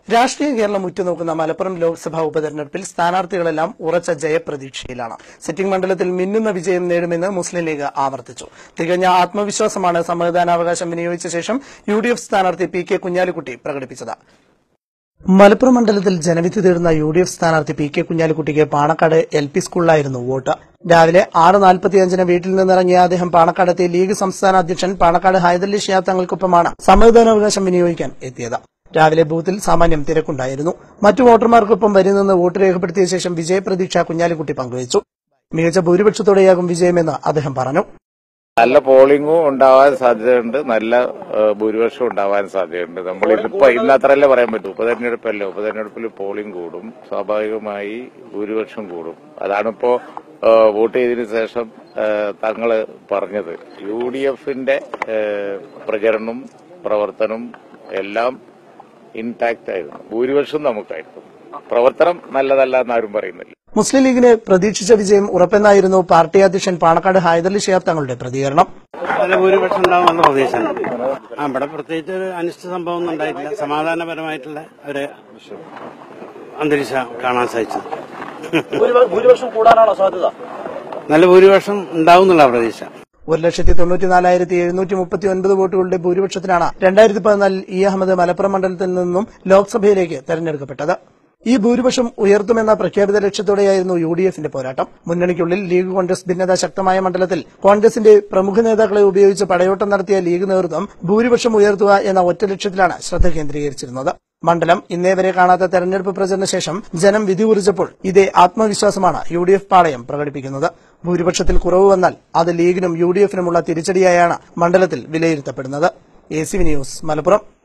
രാഷ്ട്രീയ കേരളം ഉറ്റുനോക്കുന്ന മലപ്പുറം ലോക്സഭാ ഉപതെരഞ്ഞെടുപ്പിൽ സ്ഥാനാർത്ഥികളെല്ലാം ഉറച്ച ജയപ്രതീക്ഷയിലാണ് സിറ്റിംഗ് മണ്ഡലത്തിൽ മിന്നുന്ന വിജയം നേടുമെന്ന് മുസ്ലിം ലീഗ് ആവർത്തിച്ചു തികഞ്ഞ ആത്മവിശ്വാസമാണ് സമ്മതിദാനാവകാശം വിനിയോഗിച്ച ശേഷം യു ഡി എഫ് സ്ഥാനാർത്ഥി പി കെ കുഞ്ഞാലിക്കുട്ടി പ്രകടിപ്പിച്ചത് മലപ്പുറം മണ്ഡലത്തിൽ ജനവിധി തേടുന്ന യു ഡി എഫ് സ്ഥാനാർത്ഥി പി കെ കുഞ്ഞാലിക്കുട്ടിക്ക് പാണക്കാട് എൽ പി സ്കൂളിലായിരുന്നു വോട്ട് രാവിലെ ആറ് നാൽപ്പത്തിയഞ്ചിന് വീട്ടിൽ നിന്നിറങ്ങിയ അദ്ദേഹം പാണക്കാടെത്തിയ ലീഗ് സംസ്ഥാന അധ്യക്ഷൻ പാണക്കാട് ഹൈദരലി ഷിയാബ് തങ്ങൾക്കൊപ്പമാണ് സമ്മതിദാനാവകാശം വിനിയോഗിക്കാൻ എത്തിയത് രാവിലെ ബൂത്തിൽ സാമാന്യം തിരക്കുണ്ടായിരുന്നു മറ്റു വോട്ടർമാർക്കൊപ്പം വരിനിന്ന് വോട്ട് രേഖപ്പെടുത്തിയ ശേഷം വിജയപ്രതീക്ഷ കുഞ്ഞാലിക്കുട്ടി പങ്കുവച്ചു മികച്ച ഭൂരിപക്ഷത്തോടെയാകും വിജയമെന്ന് അദ്ദേഹം പറഞ്ഞു നല്ല പോളിംഗും ഉണ്ടാവാൻ സാധ്യതയുണ്ട് നല്ല ഏഹ്, ഭൂരിപക്ഷം ഉണ്ടാവാൻ സാധ്യതയുണ്ട് നമ്മൾ ഇതിപ്പോ ഇന്ന് അത്രയല്ലേ പറയാൻ പറ്റൂ ഉപതെരഞ്ഞെടുപ്പല്ലേ ഉപതെരഞ്ഞെടുപ്പിൽ പോളിംഗ് കൂടും സ്വാഭാവികമായി ഭൂരിപക്ഷം കൂടും അതാണിപ്പോ ഏഹ്, വോട്ട് ചെയ്തതിനു ശേഷം ഏഹ്, തങ്ങള് പറഞ്ഞത് യു ഡി എഫിന്റെ പ്രചരണം പ്രവർത്തനം എല്ലാം ഇൻടാക്ട് ആയിരുന്നു ഭൂരിപക്ഷം നമുക്കായിരുന്നു പ്രവർത്തനം നല്ലതല്ല എന്നാരും പറയുന്നില്ല മുസ്ലിം ലീഗിന് പ്രതീക്ഷിച്ച വിജയം ഉറപ്പെന്നായിരുന്നു പാർട്ടി അധ്യക്ഷൻ പാണക്കാട് ഹൈദരലി ഷിയാബ് തങ്ങളുടെ പ്രതികരണം നല്ല ഭൂരിപക്ഷം ഉണ്ടാവുമെന്ന പ്രതീക്ഷയുണ്ട് ആ ഇവിടെ പ്രത്യേകിച്ച് ഒരു അനിഷ്ട സംഭവം ഒന്നും ഉണ്ടായിട്ടില്ല സമാധാനപരമായിട്ടുള്ള ഒരു അന്തരീക്ഷം കാണാൻ സാധിച്ചത് ഭൂരിപക്ഷം കൂടാനാണോ സാധ്യത നല്ല ഭൂരിപക്ഷം ഉണ്ടാവും എന്നുള്ള പ്രതീക്ഷ ഒരു ലക്ഷത്തി തൊണ്ണൂറ്റിനാലായിരത്തി എഴുന്നൂറ്റി മുപ്പത്തി ഒൻപത് വോട്ടുകളുടെ ഭൂരിപക്ഷത്തിനാണ് രണ്ടായിരത്തി പതിനാലിൽ ഇ അഹമ്മദ് മലപ്പുറം മണ്ഡലത്തിൽ നിന്നും ലോക്സഭയിലേക്ക് തെരഞ്ഞെടുക്കപ്പെട്ടത് ഈ ഭൂരിപക്ഷം ഉയർത്തുമെന്ന പ്രഖ്യാപിത ലക്ഷ്യത്തോടെയായിരുന്നു യു ഡി എഫിന്റെ പോരാട്ടം മുന്നണിക്കുള്ളിൽ ലീഗ് കോൺഗ്രസ് ഭിന്നത ശക്തമായ മണ്ഡലത്തിൽ കോൺഗ്രസിന്റെ പ്രമുഖ നേതാക്കളെ ഉപയോഗിച്ച് പടയോട്ടം നടത്തിയ ലീഗ് നേതൃത്വം ഭൂരിപക്ഷം ഉയർത്തുക എന്ന ഒറ്റ ലക്ഷ്യത്തിലാണ് ശ്രദ്ധ കേന്ദ്രീകരിച്ചിരുന്നത് മണ്ഡലം ഇന്നേ വരെ കാണാത്ത തെരഞ്ഞെടുപ്പ് പ്രചരണ ശേഷം ജനം വിധി കുറിച്ചപ്പോൾ ഇതേ ആത്മവിശ്വാസമാണ് യു ഡി എഫ് പാളയം പ്രകടിപ്പിക്കുന്നത് ഭൂരിപക്ഷത്തിൽ കുറവ് വന്നാൽ അത് ലീഗിനും യു ഡി എഫിനുമുള്ള തിരിച്ചടിയായാണ് മണ്ഡലത്തിൽ വിലയിരുത്തപ്പെടുന്നത് A C V news Malappuram